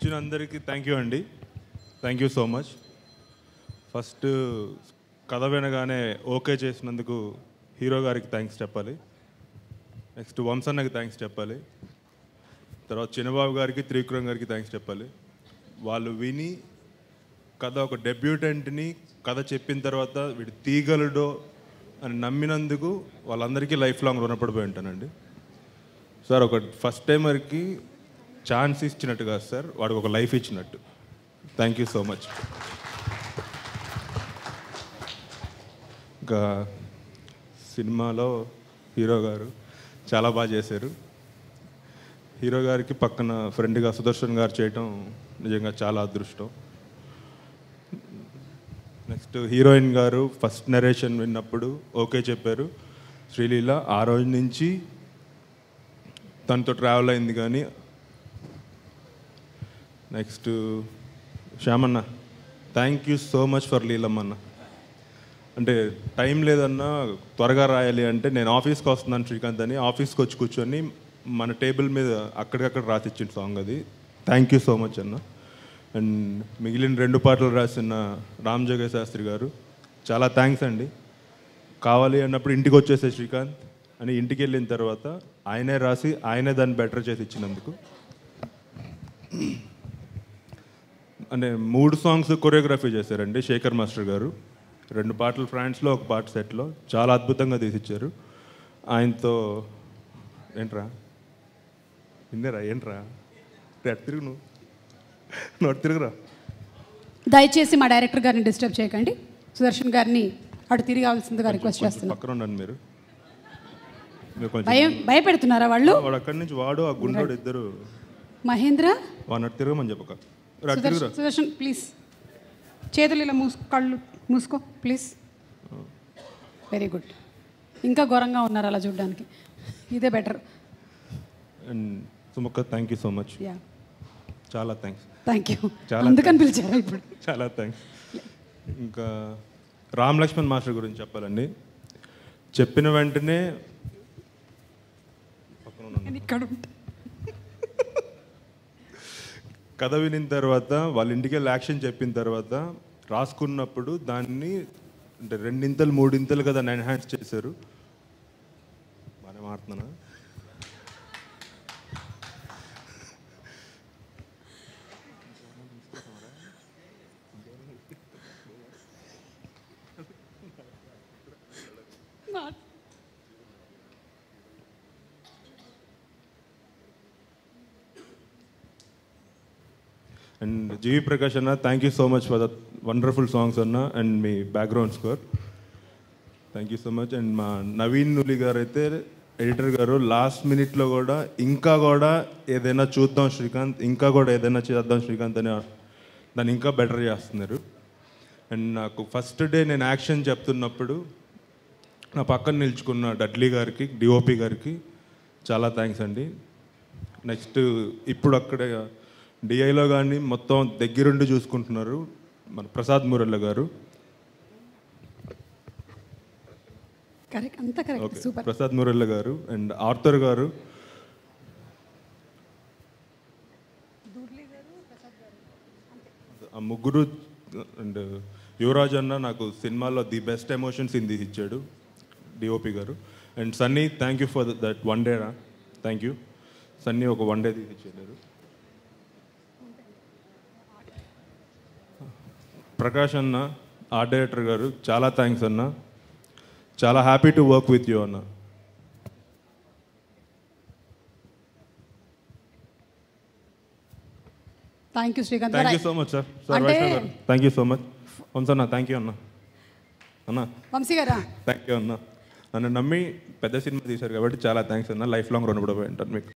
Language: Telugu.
వచ్చిన అందరికీ థ్యాంక్ యూ అండి thank you so much first కథ వినగానే ఓకే చేసినందుకు హీరో గారికి థ్యాంక్స్ చెప్పాలి నెక్స్ట్ వంశన్నకి థ్యాంక్స్ చెప్పాలి తర్వాత చిన్నబాబు గారికి త్రివిక్రమ్ గారికి థ్యాంక్స్ చెప్పాలి వాళ్ళు విని కథ ఒక డెబ్యూటెంట్ని కథ చెప్పిన తర్వాత వీడు తీగలడో అని నమ్మినందుకు వాళ్ళందరికీ లైఫ్ లాంగ్ రుణపడిపోయి ఉంటానండి సార్ ఒక ఫస్ట్ టైమర్కి ఛాన్స్ ఇచ్చినట్టు కాదు సార్ వాడికి ఒక లైఫ్ ఇచ్చినట్టు థ్యాంక్ యూ సో మచ్ ఇంకా సినిమాలో హీరో గారు చాలా బాగా చేశారు హీరో గారికి పక్కన ఫ్రెండ్గా సుదర్శన్ గారు చేయటం నిజంగా చాలా అదృష్టం నెక్స్ట్ హీరోయిన్ గారు ఫస్ట్ నరేషన్ విన్నప్పుడు ఓకే చెప్పారు శ్రీలీల ఆ రోజు నుంచి తనతో ట్రావెల్ అయింది కానీ నెక్స్ట్ శ్యామన్న thank you so much for లీలమ్మన్న అంటే టైం లేదన్నా త్వరగా రాయాలి అంటే నేను ఆఫీస్కి వస్తున్నాను శ్రీకాంత్ అని ఆఫీస్కి వచ్చి కూర్చొని మన టేబుల్ మీద అక్కడికక్కడ రాసిచ్చిన సాంగ్ అది థ్యాంక్ యూ సో మచ్ అన్న అండ్ మిగిలిన రెండు పాటలు రాసిన రామ్ జోగే శాస్త్రి గారు చాలా థ్యాంక్స్ అండి కావాలి అన్నప్పుడు ఇంటికి వచ్చేసే శ్రీకాంత్ అని ఇంటికి వెళ్ళిన తర్వాత ఆయనే రాసి ఆయనే దాన్ని బెటర్ చేసి ఇచ్చినందుకు అంటే మూడు సాంగ్స్ కొరియోగ్రఫీ చేశారండి శేఖర్ మాస్టర్ గారు రెండు పాటలు ఫ్రాన్స్లో ఒక పాట సెట్లో చాలా అద్భుతంగా తీసిచ్చారు ఆయనతో ఏంట్రా విన్నరా ఏంట్రా రే, అటు తిరుగు నువ్వు నువ్వు అటు తిరుగురా దయచేసి మా డైరెక్టర్ గారిని డిస్టర్బ్ చేయకండి సుదర్శన్ గారిని అటు తిరిగి కావాల్సిందిగా రిక్వెస్ట్ కొంచెం చేస్తున్నాం పక్కన ఉండండి మీరు మీరు కొంచెం భయం భయపెడుతున్నారా వాళ్ళు వాడు అక్కడి నుంచి వాడు ఆ గుండోడు ఇద్దరు మహేంద్ర వాడిని అటు తిరగమని చెప్పక రా, అటు సుదర్శన్ తిరుగురా సుదర్శన్ ప్లీజ్ చేతులు ఇలా మూసు కళ్ళు మూసుకో ప్లీజ్ వెరీ గుడ్ ఇంకా ఘోరంగా ఉన్నారు అలా చూడడానికి ఇదే బెటర్ అండ్ సుమక్క thank you so much yeah చాలా థ్యాంక్స్ థ్యాంక్ యూ చాలా అందుకని పిలిచారా ఇప్పుడు చాలా థ్యాంక్స్ ఇంకా రామ్ లక్ష్మణ్ మాస్టర్ గురించి చెప్పాలండి చెప్పిన వెంటనే నేను ఇక్కడ ఉంటా. కథ వినిన తర్వాత వాళ్ళ ఇంటికి వెళ్ళి యాక్షన్ చెప్పిన తర్వాత రాసుకున్నప్పుడు దాన్ని అంటే రెండింతలు మూడింతలు కదా ఎన్హాన్స్ చేశారు బాగానే మాడుతున్నానా అండ్ జీవి ప్రకాష్ అన్న thank you so much for the wonderful songs అన్న అండ్ మీ background score thank you so much and మా నవీన్ నులి గారు అయితే ఎడిటర్ గారు లాస్ట్ మినిట్లో కూడా ఇంకా కూడా ఏదైనా చూద్దాం శ్రీకాంత్ ఇంకా కూడా ఏదైనా చేద్దాం శ్రీకాంత్ అని దాన్ని ఇంకా బెటర్ చేస్తున్నారు అండ్ నాకు ఫస్ట్ డే నేను యాక్షన్ చెప్తున్నప్పుడు నా పక్కన నిల్చుకున్న డడ్లీ గారికి డిఓపి గారికి చాలా థ్యాంక్స్ అండి నెక్స్ట్ ఇప్పుడు అక్కడ డిఐలో కానీ మొత్తం దగ్గరుండి చూసుకుంటున్నారు మన ప్రసాద్ మురళ్ళ గారు కరెక్ట్ అంతా correct okay super Prasad Murella గారు అండ్ ఆర్థర్ గారు ఆ ముగ్గురు అండ్ యువరాజ్ అన్న నాకు సినిమాలో the best emotions in the ఇచ్చాడు డిఓపి గారు and Sunny thank you for that one day రా థ్యాంక్ యూ సన్నీ ఒక వన్ డే తీసి ఇచ్చారు ప్రకాష్ అన్న ఆర్ట్ డైరెక్టర్ గారు చాలా థ్యాంక్స్ అన్న చాలా happy to work with you అన్న thank you Srikanth thank you గారు సో మచ్ సార్ సార్ అంటే- వైష్ణవ్ గారు థ్యాంక్ యూ సో మచ్ వంశన్న థ్యాంక్ యూ అన్న అన్న వంశీ గారా థ్యాంక్ యూ అన్న నన్ను నమ్మి పెద్ద సినిమా తీశారు కాబట్టి చాలా థ్యాంక్స్ అన్న లైఫ్ లాంగ్ రుణపడిపోయి ఉంటాను మీకు